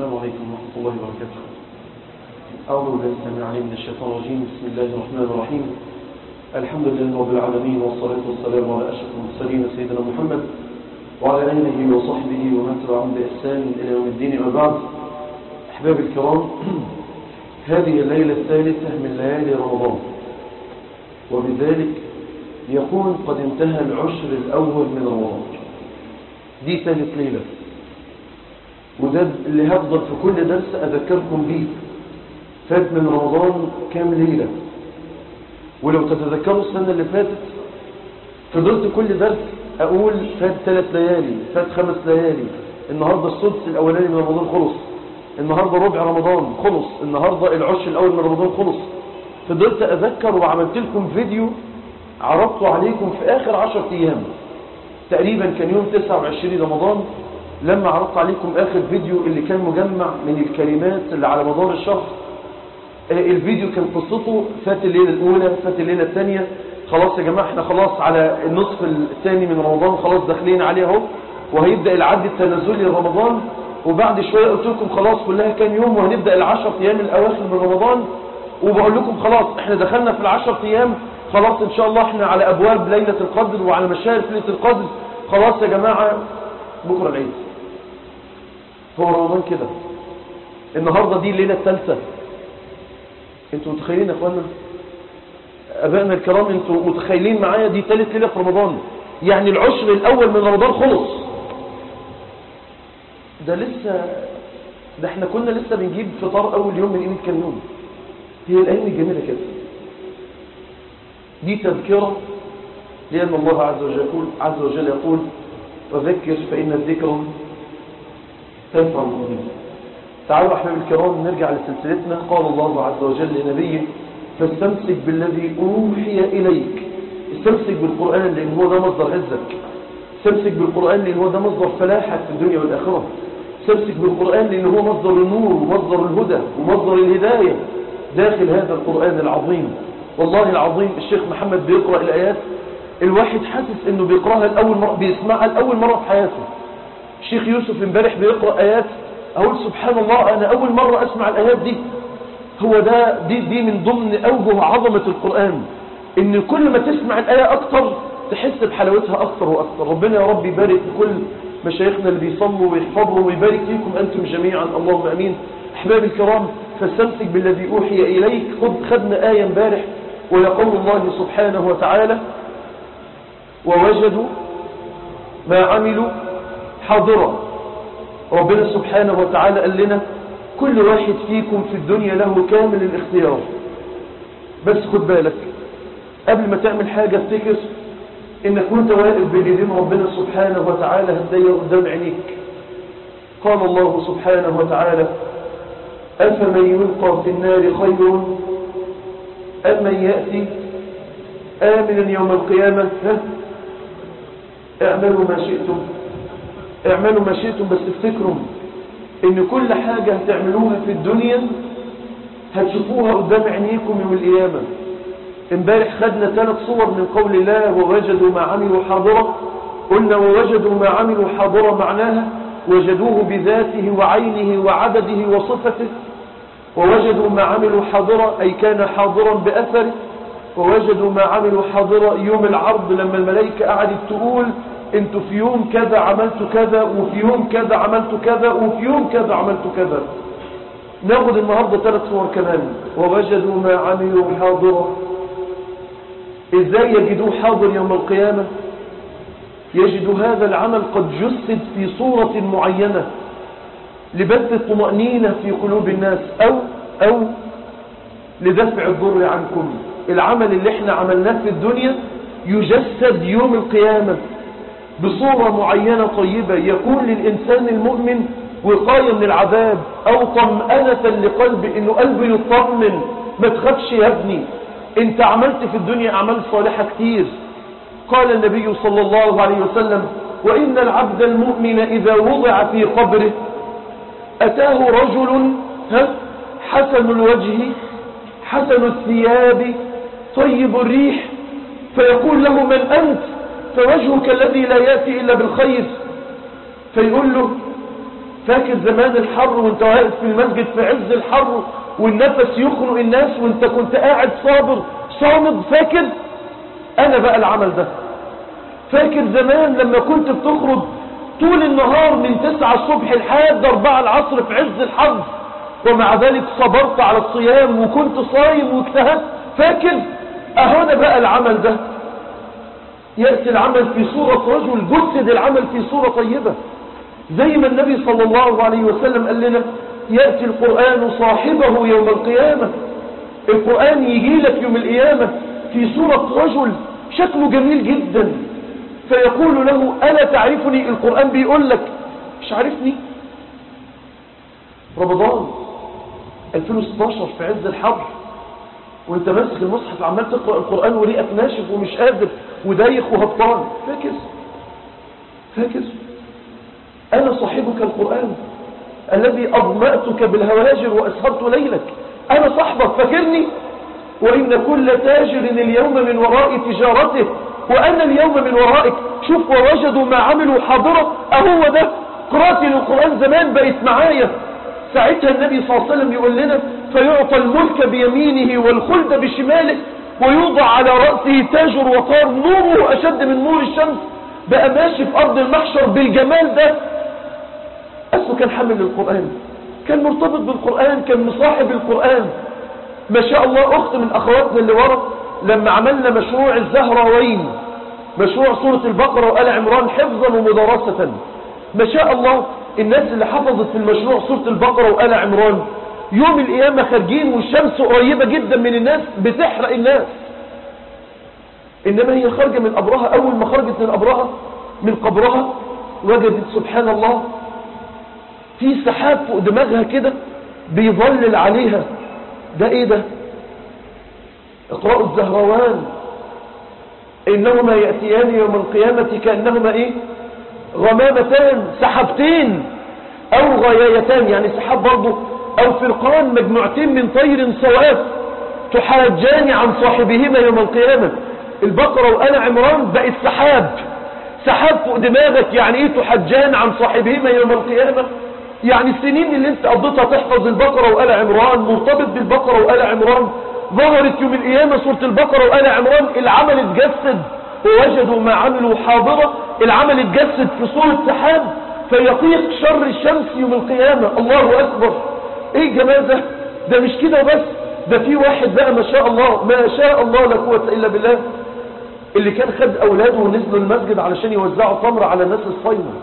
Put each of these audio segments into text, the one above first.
السلام عليكم ورحمة الله وبركاته أعوذ بالله السميع العليم من الشيطان الرجيم بسم الله الرحمن الرحيم الحمد لله رب العالمين والصلاة والسلام على أشرف المرسلين سيدنا محمد وعلى آله وصحبه ومن تبعهم بإحسان إلى يوم الدين وبعد أحباب الكرام هذه الليلة الثالثة من ليالي رمضان وبذلك يكون قد انتهى العشر الأول من رمضان دي ثالث ليلة وده اللي هفضل في كل درس أذكركم بيه فات من رمضان كام ليلة ولو تتذكروا السنة اللي فاتت فضلت كل درس أقول فات ثلاث ليالي فات خمس ليالي النهاردة السدس الأولاني من رمضان خلص النهاردة ربع رمضان خلص النهاردة العشر الأول من رمضان خلص فضلت أذكر وعملت لكم فيديو عرضته عليكم في آخر عشر أيام تقريبا كان يوم 29 رمضان لما عرضت عليكم آخر فيديو اللي كان مجمع من الكلمات اللي على مدار الشهر الفيديو كان قصته فات الليلة الأولى فات الليلة الثانية خلاص يا جماعة احنا خلاص على النصف الثاني من رمضان خلاص داخلين عليه اهو وهيبدأ العد التنازلي لرمضان وبعد شوية قلت لكم خلاص كلها كام يوم وهنبدأ العشر أيام الأواخر من رمضان وبقول لكم خلاص احنا دخلنا في العشر أيام خلاص ان شاء الله احنا على أبواب ليلة القدر وعلى مشارف ليلة القدر خلاص يا جماعة بكرة العيد هو رمضان كده النهاردة دي الليلة الثالثة انتوا متخيلين يا اخوانا ابائنا الكرام انتوا متخيلين معايا دي ثالث ليلة في رمضان يعني العشر الاول من رمضان خلص ده لسه ده احنا كنا لسه بنجيب فطار اول يوم من قيمة كام يوم هي الايام الجميلة كده دي تذكرة لأن الله عز وجل يقول, عز وجل يقول وذكر فإن الذكر تنفع المؤمنين تعالوا أحباب الكرام نرجع لسلسلتنا قال الله عز وجل لنبيه فاستمسك بالذي أوحي إليك استمسك بالقرآن لأن هو ده مصدر عزك استمسك بالقرآن لأن هو ده مصدر فلاحك في الدنيا والآخرة استمسك بالقرآن لأن هو مصدر النور ومصدر الهدى ومصدر الهداية داخل هذا القرآن العظيم والله العظيم الشيخ محمد بيقرأ الآيات الواحد حاسس انه بيقرأها الأول مرة بيسمعها الأول مرة في حياته الشيخ يوسف امبارح بيقرأ آيات أقول سبحان الله أنا أول مرة أسمع الآيات دي هو ده دي, دي من ضمن أوجه عظمة القرآن إن كل ما تسمع الآية أكتر تحس بحلاوتها أكتر وأكتر ربنا يا رب يبارك في كل مشايخنا اللي بيصلوا ويحفظوا ويبارك فيكم أنتم جميعا اللهم أمين أحبابي الكرام فاستمسك بالذي أوحي إليك خد خدنا آية امبارح ويقول الله سبحانه وتعالى ووجدوا ما عملوا حاضرا ربنا سبحانه وتعالى قال لنا كل واحد فيكم في الدنيا له كامل الاختيار بس خد بالك قبل ما تعمل حاجة افتكر انك وانت واقف بين ربنا سبحانه وتعالى هتضيق قدام عينيك قال الله سبحانه وتعالى أفمن يلقى في النار خير أم من يأتي آمنا يوم القيامة ها؟ اعملوا ما شئتم اعملوا ما شئتم بس افتكروا ان كل حاجة هتعملوها في الدنيا هتشوفوها قدام عينيكم يوم القيامة امبارح خدنا ثلاث صور من قول الله ووجدوا ما عملوا حاضرة قلنا ووجدوا ما عملوا حاضرة معناها وجدوه بذاته وعينه وعدده وصفته ووجدوا ما عملوا حاضرا أي كان حاضرا بأثره ووجدوا ما عملوا حاضرا يوم العرض لما الملائكة قعدت تقول انتوا في يوم كذا عملت كذا وفي يوم كذا عملت كذا وفي يوم كذا عملت كذا ناخد النهاردة ثلاث صور كمان ووجدوا ما عملوا حاضرا ازاي يجدوه حاضر يوم القيامة يجد هذا العمل قد جسد في صورة معينة لبث الطمأنينة في قلوب الناس أو, أو لدفع الضر عنكم العمل اللي احنا عملناه في الدنيا يجسد يوم القيامة بصورة معينة طيبة يكون للإنسان المؤمن وقاية من العذاب أو طمأنة لقلب إنه قلبه يطمن ما تخافش يا ابني انت عملت في الدنيا أعمال صالحة كتير قال النبي صلى الله عليه وسلم وإن العبد المؤمن إذا وضع في قبره أتاه رجل ها حسن الوجه حسن الثياب طيب الريح فيقول له من أنت فوجهك الذي لا يأتي إلا بالخير فيقول له فاكر زمان الحر وانت واقف في المسجد في عز الحر والنفس يخنق الناس وانت كنت قاعد صابر صامد فاكر انا بقى العمل ده فاكر زمان لما كنت بتخرج طول النهار من تسعة الصبح لحد أربعة العصر في عز الحر ومع ذلك صبرت على الصيام وكنت صايم واجتهدت فاكر اهو بقى العمل ده يأتي العمل في صورة رجل جسد العمل في صورة طيبة زي ما النبي صلى الله عليه وسلم قال لنا يأتي القرآن صاحبه يوم القيامة القرآن يجي لك يوم القيامة في صورة رجل شكله جميل جدا فيقول له ألا تعرفني القرآن بيقول لك مش عارفني رمضان 2016 في عز الحر وانت ماسك المصحف عمال تقرأ القرآن وريقك ناشف ومش قادر ودايخ وهبطان فاكر فاكر أنا صاحبك القرآن الذي أضمأتك بالهواجر وأسهرت ليلك أنا صاحبك فاكرني وإن كل تاجر اليوم من وراء تجارته وأنا اليوم من ورائك شوف ووجدوا ما عملوا حاضرة أهو ده قراءتي للقرآن زمان بقت معايا ساعتها النبي صلى الله عليه وسلم يقول لنا فيعطى الملك بيمينه والخلد بشماله ويوضع على رأسه تاج وقار نوره أشد من نور الشمس بقى ماشي في أرض المحشر بالجمال ده أسه كان حامل للقرآن كان مرتبط بالقرآن كان مصاحب القرآن ما شاء الله أخت من أخواتنا اللي ورا لما عملنا مشروع الزهراوين مشروع سورة البقرة وآل عمران حفظا ومدرسة ما شاء الله الناس اللي حفظت في المشروع سورة البقرة وآل عمران يوم القيامة خارجين والشمس قريبة جدا من الناس بتحرق الناس إنما هي خارجة من قبرها أول ما خرجت من قبرها من قبرها وجدت سبحان الله في سحاب فوق دماغها كده بيظلل عليها ده ايه ده اقرأوا الزهروان انهما يأتيان يوم القيامة كأنهما ايه غمامتان سحبتين او غيايتان يعني سحاب برضه او فرقان مجموعتين من طير صواف تحاجان عن صاحبهما يوم القيامة البقرة وأنا عمران بقت سحاب سحاب فوق دماغك يعني ايه تحجان عن صاحبهما يوم القيامة يعني السنين اللي انت قضيتها تحفظ البقرة وآل عمران مرتبط بالبقرة وآل عمران ظهرت يوم القيامة سورة البقرة وآل عمران العمل اتجسد ووجدوا ما عملوا حاضرة العمل اتجسد في صورة سحاب فيقيق شر الشمس يوم القيامة الله أكبر ايه الجمال ده ده مش كده بس ده في واحد بقى ما شاء الله ما شاء الله لا قوة إلا بالله اللي كان خد أولاده ونزلوا المسجد علشان يوزعوا تمر على الناس الصايمة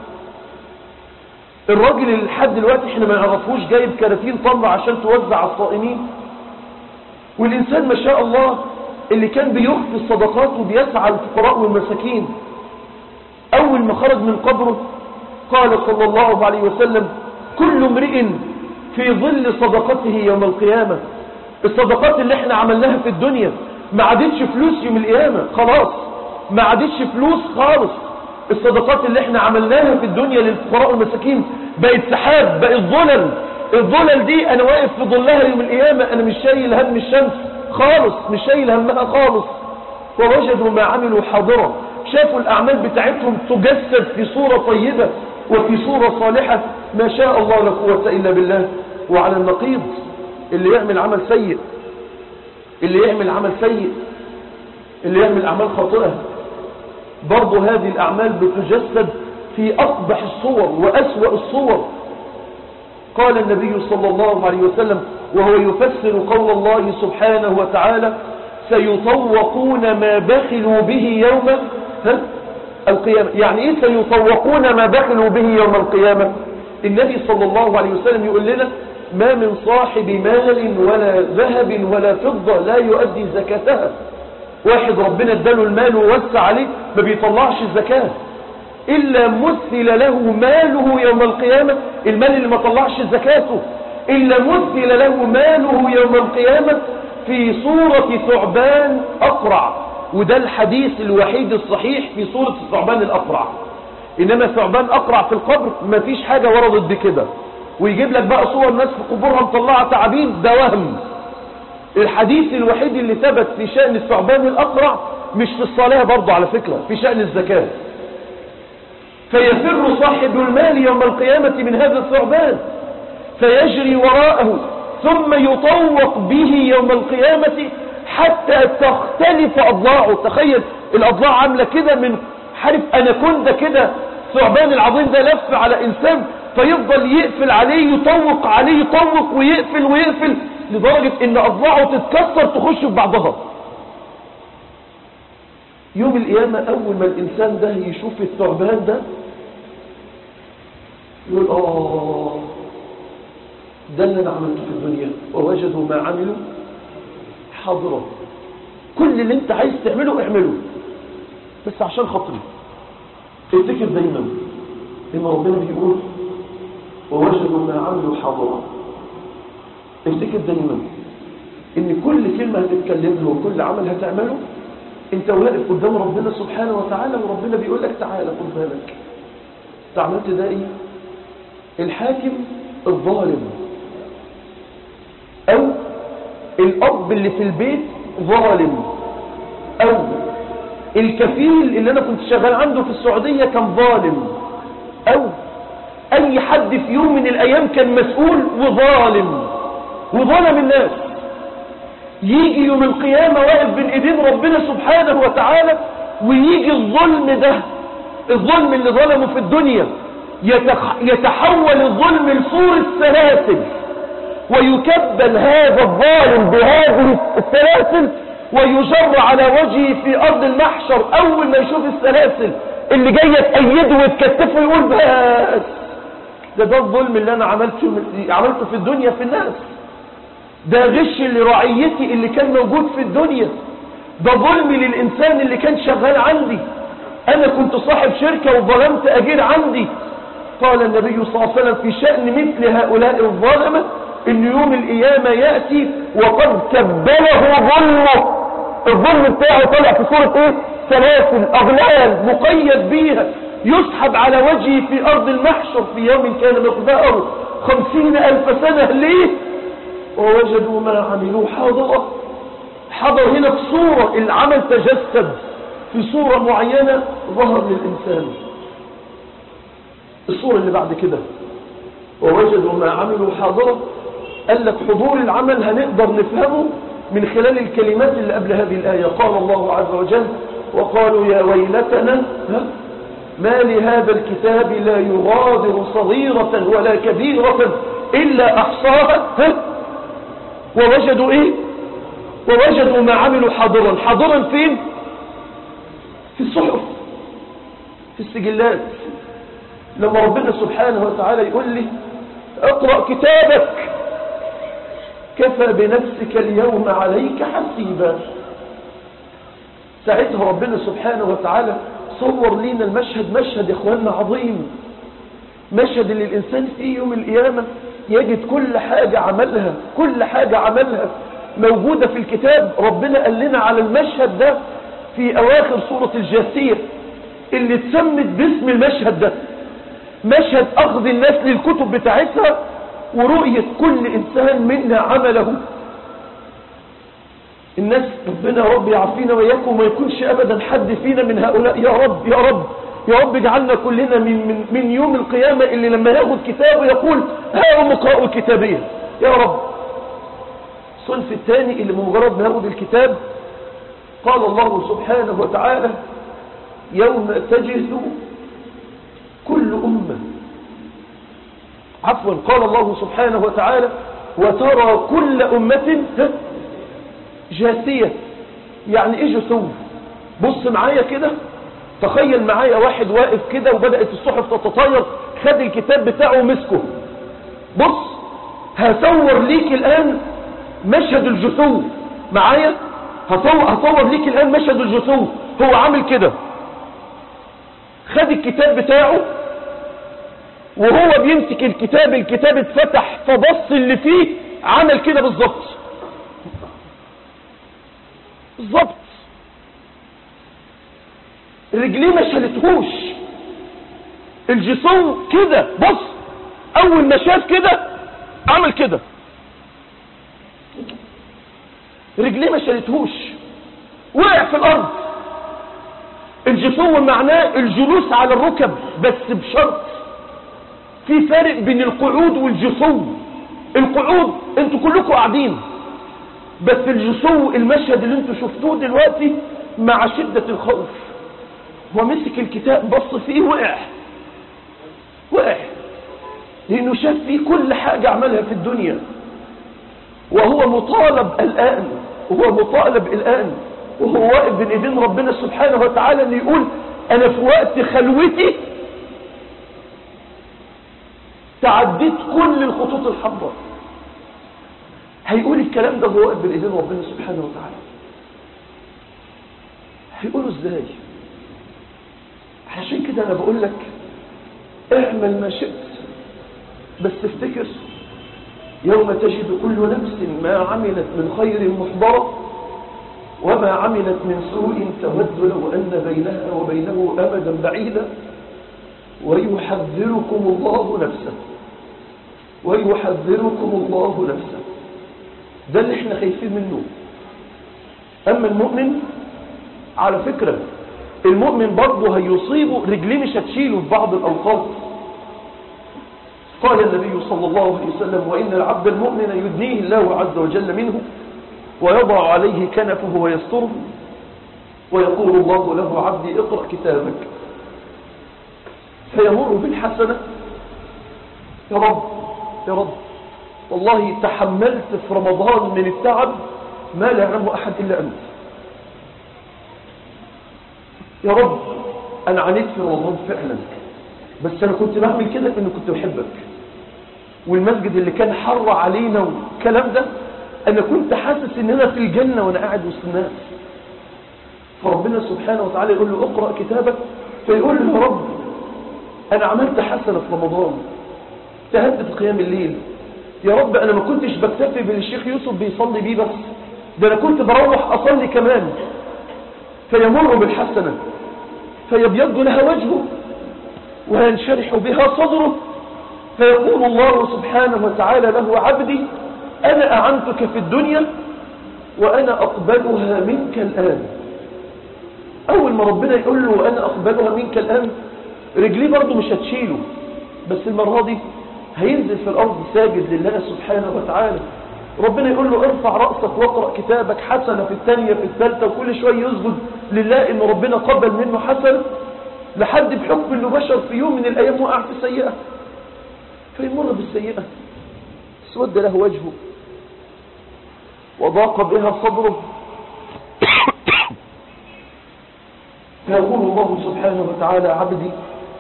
الراجل اللي لحد دلوقتي احنا ما نعرفوش جايب كراتين تمر عشان توزع على الصائمين والإنسان ما شاء الله اللي كان بيخفي الصدقات وبيسعى الفقراء والمساكين أول ما خرج من قبره قال صلى الله عليه وسلم كل امرئ في ظل صدقته يوم القيامة الصدقات اللي احنا عملناها في الدنيا ما عادتش فلوس يوم القيامة خلاص ما عادتش فلوس خالص الصدقات اللي احنا عملناها في الدنيا للفقراء والمساكين بقت سحاب بقت ظلل الظلل دي انا واقف في ظلها يوم القيامة انا مش شايل هم الشمس خالص مش شايل همها خالص ووجدوا ما عملوا حاضرة شافوا الاعمال بتاعتهم تجسد في صورة طيبة وفي صورة صالحة ما شاء الله لا قوة الا بالله وعلى النقيض اللي يعمل عمل سيء اللي يعمل عمل سيء اللي يعمل أعمال خاطئة برضو هذه الأعمال بتجسد في أقبح الصور وأسوأ الصور قال النبي صلى الله عليه وسلم وهو يفسر قول الله سبحانه وتعالى سيطوقون ما بخلوا به يوم ها؟ القيامة يعني ايه سيطوقون ما بخلوا به يوم القيامة النبي صلى الله عليه وسلم يقول لنا ما من صاحب مال ولا ذهب ولا فضة لا يؤدي زكاتها واحد ربنا اداله المال ووسع عليه ما بيطلعش الزكاة إلا مثل له ماله يوم القيامة المال اللي ما طلعش زكاته إلا مثل له ماله يوم القيامة في صورة ثعبان أقرع وده الحديث الوحيد الصحيح في صورة الثعبان الأقرع إنما ثعبان أقرع في القبر ما فيش حاجة وردت بكده ويجيب لك بقى صور ناس في قبورها مطلعة تعابين ده وهم الحديث الوحيد اللي ثبت في شأن الثعبان الأقرع مش في الصلاة برضه على فكرة في شأن الزكاة فيفر صاحب المال يوم القيامة من هذا الثعبان فيجري وراءه ثم يطوق به يوم القيامة حتى تختلف أضلاعه تخيل الأضلاع عاملة كده من حرف أناكوندا كده الثعبان العظيم ده لف على إنسان فيفضل يقفل عليه يطوق عليه يطوق ويقفل ويقفل لدرجة ان أضلاعه تتكسر تخش في بعضها يوم القيامة أول ما الإنسان ده يشوف الثعبان ده يقول آه ده اللي أنا عملته في الدنيا ووجدوا ما عملوا حاضرا كل اللي انت عايز تعمله اعمله بس عشان خاطري افتكر دايما ان ربنا بيقول ووجدوا ما عملوا حاضرا افتكر دايما ان كل كلمة هتتكلمها وكل عمل هتعمله انت واقف قدام ربنا سبحانه وتعالى وربنا بيقول لك تعالى خد بالك انت عملت ده ايه الحاكم الظالم او الاب اللي في البيت ظالم او الكفيل اللي انا كنت شغال عنده في السعودية كان ظالم او اي حد في يوم من الايام كان مسؤول وظالم وظلم الناس يجي يوم القيامة واقف بين ايدين ربنا سبحانه وتعالى ويجي الظلم ده الظلم اللي ظلمه في الدنيا يتحول الظلم لصور السلاسل ويكبل هذا الظالم بهذه السلاسل ويجر على وجهه في أرض المحشر أول ما يشوف السلاسل اللي جاية تأيده وتكتفه يقول بس ده ده الظلم اللي أنا عملته, عملته في الدنيا في الناس ده غش لرعيتي اللي كان موجود في الدنيا ده ظلم للإنسان اللي كان شغال عندي أنا كنت صاحب شركة وظلمت أجير عندي قال النبي صلى الله عليه وسلم في شأن مثل هؤلاء الظالمة ان يوم القيامة يأتي وقد كبله ظلمه الظلم بتاعه طلع في صورة ايه سلاسل اغلال مقيد بيها يسحب على وجهه في ارض المحشر في يوم كان مقداره خمسين الف سنة ليه ووجدوا ما عملوا حاضرة حضر هنا في صورة العمل تجسد في صورة معينة ظهر للإنسان الصورة اللي بعد كده ووجدوا ما عملوا حاضرة قال لك حضور العمل هنقدر نفهمه من خلال الكلمات اللي قبل هذه الآية قال الله عز وجل وقالوا يا ويلتنا ما لهذا الكتاب لا يغادر صغيرة ولا كبيرة إلا أحصاها ووجدوا إيه ووجدوا ما عملوا حاضرا حاضرا فين في الصحف في السجلات لما ربنا سبحانه وتعالى يقول لي اقرأ كتابك كفى بنفسك اليوم عليك حسيبا ساعتها ربنا سبحانه وتعالى صور لينا المشهد مشهد يا اخواننا عظيم مشهد اللي الانسان فيه يوم القيامة يجد كل حاجة عملها كل حاجة عملها موجودة في الكتاب ربنا قال لنا على المشهد ده في اواخر سورة الجاثير اللي اتسمت باسم المشهد ده مشهد اخذ الناس للكتب بتاعتها ورؤية كل انسان منا عمله الناس ربنا يا رب يعافينا وياكم وما يكونش ابدا حد فينا من هؤلاء يا رب يا رب يا رب اجعلنا كلنا من, من, من يوم القيامة اللي لما ياخد كتابه يقول ها مقرأ الكتابية يا رب الصنف الثاني اللي بمجرد ما ياخد الكتاب قال الله سبحانه وتعالى يوم تجد كل أمة عفوا قال الله سبحانه وتعالى وترى كل أمة جاثية يعني ايه جثو بص معايا كده تخيل معايا واحد واقف كده وبدأت الصحف تتطاير خد الكتاب بتاعه ومسكه بص هصور ليك الآن مشهد الجثو معايا هصور, هصور ليك الآن مشهد الجثو هو عامل كده خد الكتاب بتاعه وهو بيمسك الكتاب الكتاب اتفتح فبص اللي فيه عمل كده بالظبط بالظبط رجليه ما شالتهوش الجسوم كده بص اول ما شاف كده عمل كده رجليه ما شالتهوش وقع في الارض الجثو معناه الجلوس على الركب بس بشرط في فرق بين القعود والجثو القعود انتوا كلكم قاعدين بس الجثو المشهد اللي انتوا شفتوه دلوقتي مع شدة الخوف هو مسك الكتاب بص فيه وقع وقع لانه شاف فيه كل حاجة عملها في الدنيا وهو مطالب الآن وهو مطالب الآن وهو واقف بين ايدين ربنا سبحانه وتعالى ان يقول انا في وقت خلوتي تعديت كل الخطوط الحمراء هيقول الكلام ده وهو واقف بين ايدين ربنا سبحانه وتعالى هيقوله ازاي عشان كده انا بقول لك اعمل ما شئت بس افتكر يوم تجد كل نفس ما عملت من خير محضرة وما عملت من سوء تود لو أن بينها وبينه أمدا بعيدا ويحذركم الله نفسه ويحذركم الله نفسه ده اللي احنا خايفين منه أما المؤمن على فكرة المؤمن برضه هيصيبه رجليه مش هتشيله في بعض الأوقات قال النبي صلى الله عليه وسلم وإن العبد المؤمن يدنيه الله عز وجل منه ويضع عليه كنفه ويستره ويقول الله له عبدي اقرأ كتابك فيمر بالحسنة يا رب يا رب والله تحملت في رمضان من التعب ما لا يعلمه أحد إلا أنت يا رب أنا عانيت في رمضان فعلا بس أنا كنت بعمل كده لأنه كنت بحبك والمسجد اللي كان حر علينا والكلام ده أنا كنت حاسس إن أنا في الجنة وأنا قاعد وسط الناس فربنا سبحانه وتعالى يقول له اقرأ كتابك فيقول له يا رب أنا عملت حسنة في رمضان تهدد في قيام الليل يا رب أنا ما كنتش بكتفي بالشيخ يوسف بيصلي بيه بس ده أنا كنت بروح أصلي كمان فيمر بالحسنة فيبيض لها وجهه وينشرح بها صدره فيقول الله سبحانه وتعالى له عبدي أنا أعنتك في الدنيا وأنا أقبلها منك الآن أول ما ربنا يقول له وأنا أقبلها منك الآن رجليه برضه مش هتشيله بس المرة دي هينزل في الأرض ساجد لله سبحانه وتعالى ربنا يقول له ارفع رأسك واقرأ كتابك حسنة في الثانية في الثالثة وكل شوية يسجد لله إن ربنا قبل منه حسنة لحد بحكم انه بشر في يوم من الأيام وقع في سيئة فيمر بالسيئة اسود له وجهه وضاق بها صدره فيقول الله سبحانه وتعالى عبدي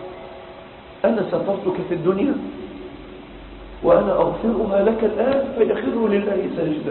أنا سترتك في الدنيا وأنا أغفرها لك الآن فيخر لله ساجدا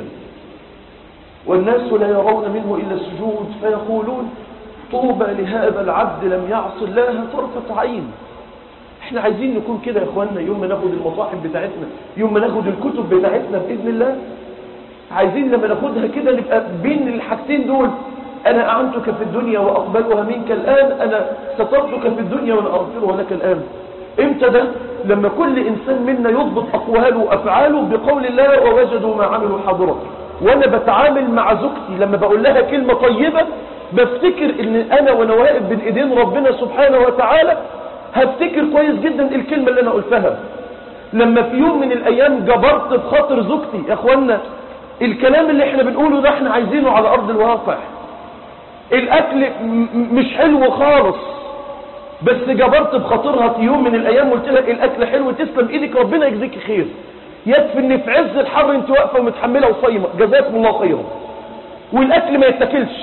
والناس لا يرون منه إلا السجود فيقولون طوبى لهذا العبد لم يعص الله طرفة عين احنا عايزين نكون كده يا اخوانا يوم ما ناخد المصاحف بتاعتنا يوم ما ناخد الكتب بتاعتنا بإذن الله عايزين لما ناخدها كده نبقى بين الحاجتين دول أنا أعنتك في الدنيا وأقبلها منك الآن أنا سترتك في الدنيا وأنا أغفرها لك الآن امتى ده لما كل إنسان منا يضبط أقواله وأفعاله بقول الله ووجدوا ما عملوا حاضرا وأنا بتعامل مع زوجتي لما بقول لها كلمة طيبة بفتكر ان انا وانا واقف بين ايدين ربنا سبحانه وتعالى هفتكر كويس جدا الكلمة اللي انا قلتها لما في يوم من الايام جبرت بخاطر زوجتي يا اخوانا الكلام اللي احنا بنقوله ده احنا عايزينه على ارض الواقع الاكل مش حلو خالص بس جبرت بخاطرها في يوم من الايام قلت لها الاكل حلو تسلم ايدك ربنا يجزيك خير يكفي ان في عز الحر انت واقفه ومتحمله وصايمه جزاكم الله خيرا والاكل ما يتاكلش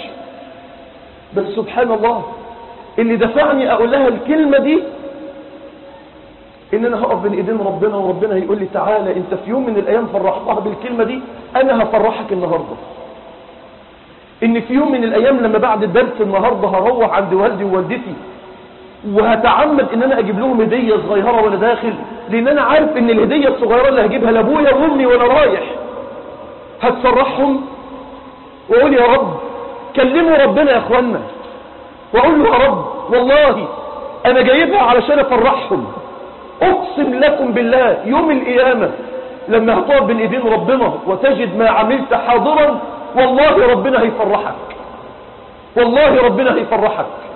بس سبحان الله اللي دفعني اقول لها الكلمة دي ان انا هقف بين ايدين ربنا وربنا هيقول لي تعالى انت في يوم من الايام فرحتها بالكلمة دي انا هفرحك النهاردة ان في يوم من الايام لما بعد الدرس النهاردة هروح عند والدي ووالدتي وهتعمد ان انا اجيب لهم هدية صغيرة وانا داخل لان انا عارف ان الهدية الصغيرة اللي هجيبها لابويا وامي وانا رايح هتفرحهم واقول يا رب كلموا ربنا يا اخوانا واقول له يا رب والله انا جايبها علشان افرحهم اقسم لكم بالله يوم القيامة لما هتقف بين ايدين ربنا وتجد ما عملت حاضرا والله ربنا هيفرحك والله ربنا هيفرحك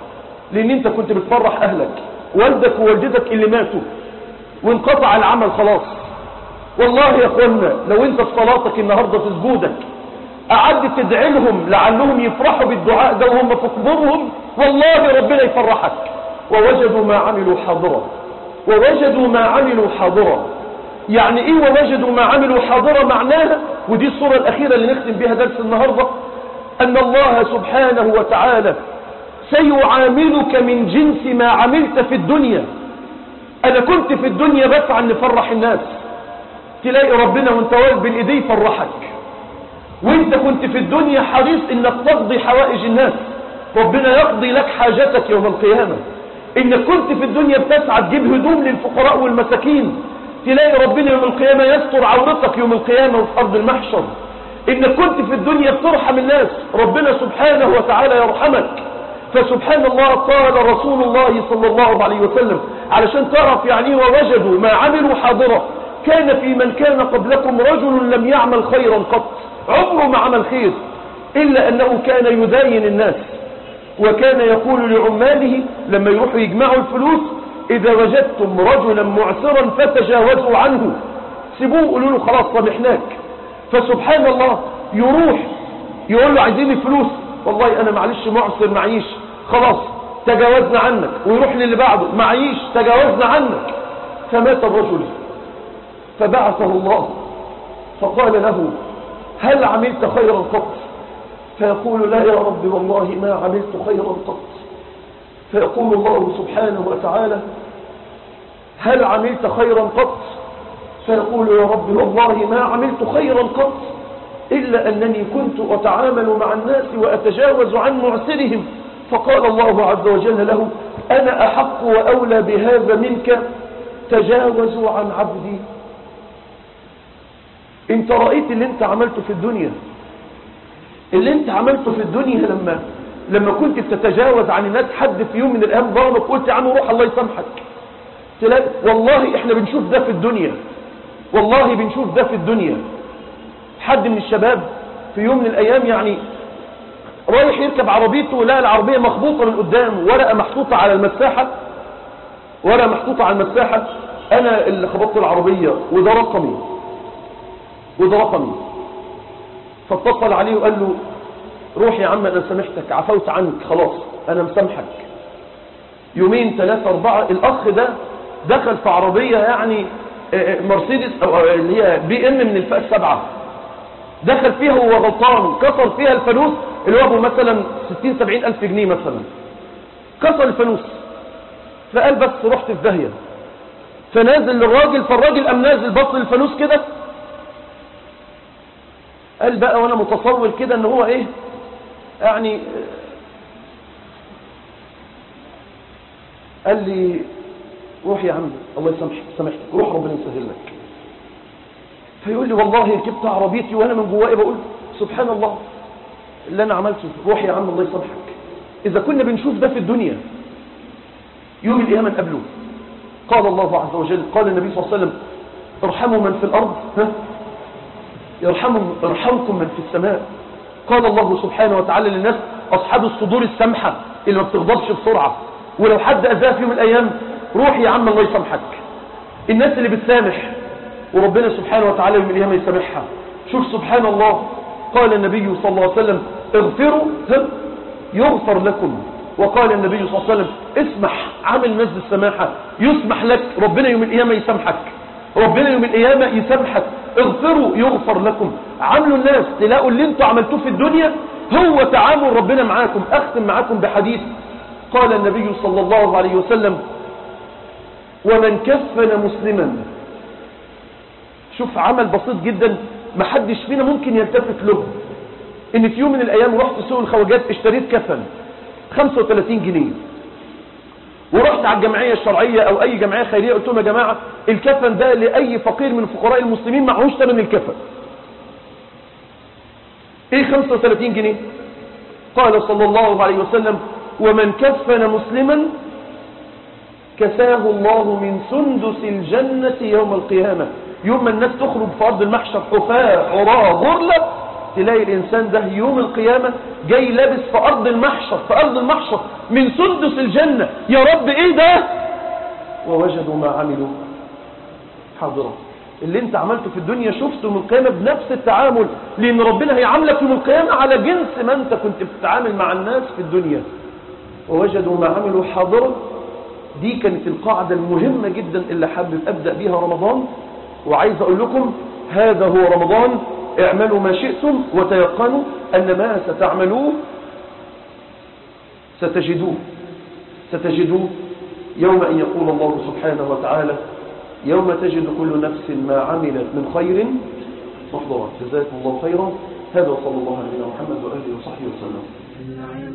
لان انت كنت بتفرح اهلك والدك ووالدتك اللي ماتوا وانقطع العمل خلاص والله يا اخوانا لو انت في صلاتك النهاردة في سجودك قعدت تدعي لهم لعلهم يفرحوا بالدعاء ده وهم في قبورهم والله ربنا يفرحك ووجدوا ما عملوا حاضرا ووجدوا ما عملوا حاضرا يعني ايه ووجدوا ما عملوا حاضرا معناها ودي الصورة الاخيرة اللي نختم بها درس النهاردة ان الله سبحانه وتعالى سيعاملك من جنس ما عملت في الدنيا انا كنت في الدنيا بسعى ان نفرح الناس تلاقي ربنا وانت واقف بين ايديه يفرحك وانت كنت في الدنيا حريص انك تقضي حوائج الناس ربنا يقضي لك حاجتك يوم القيامة انك كنت في الدنيا بتسعى تجيب هدوم للفقراء والمساكين تلاقي ربنا يوم القيامة يستر عورتك يوم القيامة وفي ارض المحشر انك كنت في الدنيا بترحم الناس ربنا سبحانه وتعالى يرحمك فسبحان الله قال رسول الله صلى الله عليه وسلم علشان تعرف يعني ووجدوا ما عملوا حاضرة كان في من كان قبلكم رجل لم يعمل خيرا قط عمره ما عمل خير إلا أنه كان يداين الناس وكان يقول لعماله لما يروحوا يجمعوا الفلوس إذا وجدتم رجلا معسرا فتجاوزوا عنه سيبوه قولوا له خلاص سامحناك فسبحان الله يروح يقول له عايزين الفلوس والله أنا معلش معسر معيش خلاص تجاوزنا عنك ويروح للي بعده معيش تجاوزنا عنك فمات الرجل فبعثه الله فقال له هل عملت خيرا قط فيقول لا يا رب والله ما عملت خيرا قط فيقول الله سبحانه وتعالى هل عملت خيرا قط فيقول يا رب والله ما عملت خيرا قط إلا أنني كنت أتعامل مع الناس وأتجاوز عن معسرهم فقال الله عز وجل له أنا أحق وأولى بهذا منك تجاوزوا عن عبدي انت رأيت اللي انت عملته في الدنيا اللي انت عملته في الدنيا لما لما كنت بتتجاوز عن الناس حد في يوم من الايام ظلمك قلت يا عم روح الله يسامحك تلاقي والله احنا بنشوف ده في الدنيا والله بنشوف ده في الدنيا حد من الشباب في يوم من الايام يعني رايح يركب عربيته لقى العربية مخبوطة من قدام ورقة محطوطة على المساحة ورقة محطوطة على المساحة انا اللي خبطت العربية وده رقمي وده رقمي فاتصل عليه وقال له روح يا عم انا سامحتك عفوت عنك خلاص انا مسامحك يومين ثلاثة اربعة الاخ ده دخل في عربية يعني مرسيدس او اللي هي بي ام من الفئة السبعة دخل فيها وهو غلطان كسر فيها الفانوس اللي هو ابو مثلا 60 70 الف جنيه مثلا كسر الفانوس فقال بس رحت في داهيه فنازل للراجل فالراجل قام نازل بص للفانوس كده قال بقى وانا متصور كده ان هو ايه يعني قال لي روح يا عم الله يسامحك سامحتك روح ربنا يسهل لك فيقول لي والله ركبت عربيتي وانا من جوايا بقول سبحان الله اللي انا عملته روح يا عم الله يسامحك اذا كنا بنشوف ده في الدنيا يوم القيامه نقابله قال الله عز وجل قال النبي صلى الله عليه وسلم ارحموا من في الارض ها يرحمهم ارحمكم من في السماء قال الله سبحانه وتعالى للناس اصحاب الصدور السمحه اللي ما بتغضبش بسرعه ولو حد اذاه في يوم من الايام روح يا عم الله يسامحك الناس اللي بتسامح وربنا سبحانه وتعالى يوم القيامه يسامحها شوف سبحان الله قال النبي صلى الله عليه وسلم اغفروا يغفر لكم وقال النبي صلى الله عليه وسلم اسمح عامل نزل السماحة يسمح لك ربنا يوم القيامة يسامحك ربنا يوم القيامة يسامحك اغفروا يغفر لكم عاملوا الناس تلاقوا اللي انتوا عملتوه في الدنيا هو تعامل ربنا معاكم اختم معاكم بحديث قال النبي صلى الله عليه وسلم ومن كفن مسلما شوف عمل بسيط جدا ما حدش فينا ممكن يلتفت له ان في يوم من الايام رحت سوق الخواجات اشتريت كفن 35 جنيه ورحت على الجمعية الشرعية او اي جمعية خيرية قلت لهم يا جماعة الكفن ده لاي فقير من فقراء المسلمين معهوش ثمن الكفن ايه 35 جنيه قال صلى الله عليه وسلم ومن كفن مسلما كساه الله من سندس الجنة يوم القيامة يوم ما الناس تخرج في أرض المحشر حفاة عراة غرلة تلاقي الإنسان ده يوم القيامة جاي لابس في أرض المحشر في أرض المحشر من سندس الجنة يا رب ايه ده ووجدوا ما عملوا حاضرا اللي انت عملته في الدنيا شفته من القيامة بنفس التعامل لان ربنا هيعاملك يوم القيامة على جنس ما انت كنت بتتعامل مع الناس في الدنيا ووجدوا ما عملوا حاضرا دي كانت القاعدة المهمة جدا اللي حابب أبدأ بيها رمضان وعايز أقول لكم هذا هو رمضان اعملوا ما شئتم وتيقنوا أن ما ستعملوه ستجدوه ستجدوه يوم أن يقول الله سبحانه وتعالى يوم تجد كل نفس ما عملت من خير محضرا جزاكم الله خيرا هذا وصلى الله على نبينا محمد وآله وصحبه وسلم